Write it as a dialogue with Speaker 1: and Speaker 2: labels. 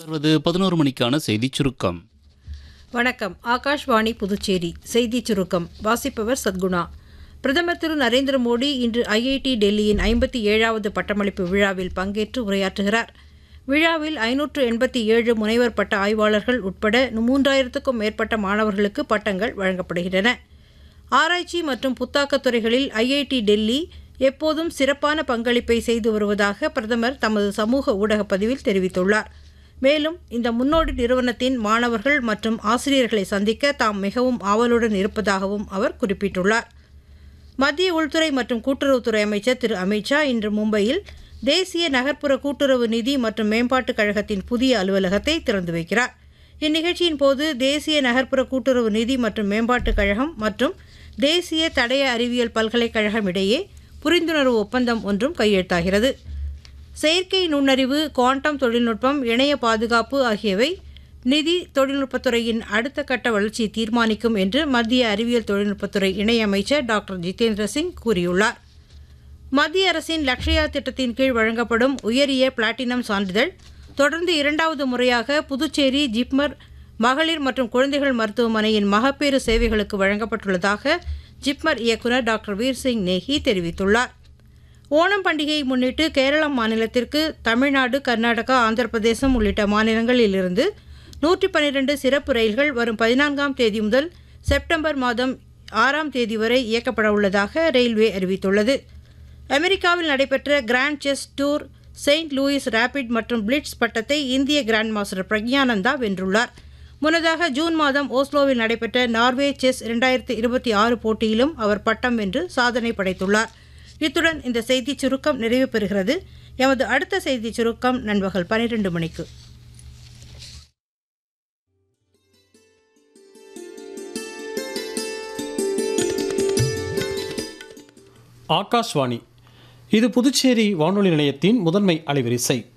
Speaker 1: தொடர்வது பதினோரு மணிக்கான செய்திச் சுருக்கம்
Speaker 2: வணக்கம் ஆகாஷ்வாணி புதுச்சேரி செய்திச் சுருக்கம் வாசிப்பவர் சத்குணா பிரதமர் திரு நரேந்திர மோடி இன்று ஐஐடி டெல்லியின் ஐம்பத்தி ஏழாவது பட்டமளிப்பு விழாவில் பங்கேற்று உரையாற்றுகிறார் விழாவில் ஐநூற்று எண்பத்தி ஏழு முனைவர் பட்ட ஆய்வாளர்கள் உட்பட மூன்றாயிரத்துக்கும் மேற்பட்ட மாணவர்களுக்கு பட்டங்கள் வழங்கப்படுகின்றன ஆராய்ச்சி மற்றும் புத்தாக்கத் துறைகளில் ஐஐடி டெல்லி எப்போதும் சிறப்பான பங்களிப்பை செய்து வருவதாக பிரதமர் தமது சமூக ஊடகப் பதிவில் தெரிவித்துள்ளார் மேலும் இந்த முன்னோடி நிறுவனத்தின் மாணவர்கள் மற்றும் ஆசிரியர்களை சந்திக்க தாம் மிகவும் ஆவலுடன் இருப்பதாகவும் அவர் குறிப்பிட்டுள்ளார் மத்திய உள்துறை மற்றும் கூட்டுறவுத்துறை அமைச்சர் திரு அமித்ஷா இன்று மும்பையில் தேசிய நகர்ப்புற கூட்டுறவு நிதி மற்றும் மேம்பாட்டுக் கழகத்தின் புதிய அலுவலகத்தை திறந்து வைக்கிறார் இந்நிகழ்ச்சியின் போது தேசிய நகர்ப்புற கூட்டுறவு நிதி மற்றும் மேம்பாட்டுக் கழகம் மற்றும் தேசிய தடய அறிவியல் பல்கலைக்கழகம் இடையே புரிந்துணர்வு ஒப்பந்தம் ஒன்றும் கையெழுத்தாகிறது செயற்கை நுண்ணறிவு குவாண்டம் தொழில்நுட்பம் இணைய பாதுகாப்பு ஆகியவை நிதி தொழில்நுட்பத்துறையின் அடுத்த கட்ட வளர்ச்சியை தீர்மானிக்கும் என்று மத்திய அறிவியல் தொழில்நுட்பத்துறை இணையமைச்சர் டாக்டர் ஜிதேந்திர சிங் கூறியுள்ளார் மத்திய அரசின் லக்ஷயா திட்டத்தின் கீழ் வழங்கப்படும் உயரிய பிளாட்டினம் சான்றிதழ் தொடர்ந்து இரண்டாவது முறையாக புதுச்சேரி ஜிப்மர் மகளிர் மற்றும் குழந்தைகள் மருத்துவமனையின் மகப்பேறு சேவைகளுக்கு வழங்கப்பட்டுள்ளதாக ஜிப்மர் இயக்குநர் டாக்டர் வீர்சிங் நேஹி தெரிவித்துள்ளார் ஓணம் பண்டிகையை முன்னிட்டு கேரளம் மாநிலத்திற்கு தமிழ்நாடு கர்நாடகா ஆந்திர பிரதேசம் உள்ளிட்ட மாநிலங்களிலிருந்து நூற்றி பன்னிரண்டு சிறப்பு ரயில்கள் வரும் பதினான்காம் தேதி முதல் செப்டம்பர் மாதம் ஆறாம் தேதி வரை இயக்கப்பட உள்ளதாக ரயில்வே அறிவித்துள்ளது அமெரிக்காவில் நடைபெற்ற grand chess tour Saint Louis rapid மற்றும் பிளிட்ஸ் பட்டத்தை இந்திய கிராண்ட் மாஸ்டர் பிரக்ஞானந்தா வென்றுள்ளார் முன்னதாக ஜூன் மாதம் ஓஸ்லோவில் நடைபெற்ற நார்வே செஸ் இரண்டாயிரத்தி இருபத்தி ஆறு போட்டியிலும் அவர் பட்டம் வென்று சாதனை படைத்துள்ளார் இத்துடன் இந்த செய்திச் சுருக்கம் நிறைவு பெறுகிறது எமது அடுத்த செய்திச் சுருக்கம் நண்பகல் பனிரெண்டு மணிக்கு
Speaker 3: ஆகாஷ்வாணி இது புதுச்சேரி வானொலி நிலையத்தின் முதன்மை அலைவரிசை